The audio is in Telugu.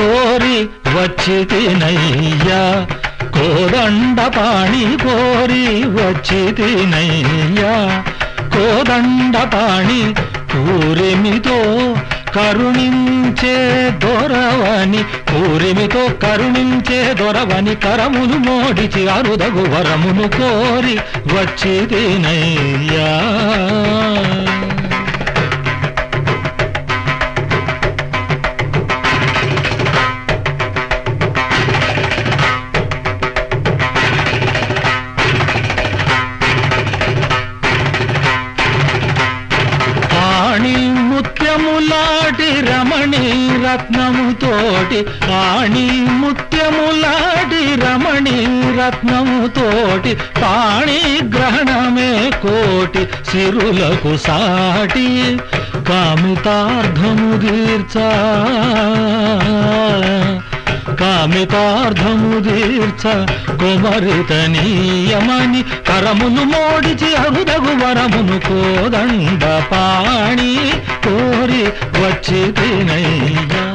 కోరి వచ్చి తినయ్యా కోదండ పాణి కోరి వచ్చి తినయ్యా కోదండ పాణి కూరిమితో కరుణించే దొరవని కూరిమితో కరుణించే దొరవని కరమును మోడిచి అరుదగు వరమును కోరి వచ్చి తినయ్యా ఆణి ముత్యములాటి రమణి రత్నముతోటి ఆణి ముత్యములాటి రమణి రత్నముతోటి పాణి గ్రహణమే కోటి సిరులకు సాటి కామితార్థము తీర్చా కామితార్థము తీర్చ కుమరితనీయమని కరమును మోడిచి అరుదగు వరమును కోదండ పాణి కోరి వచ్చి తినయ్యా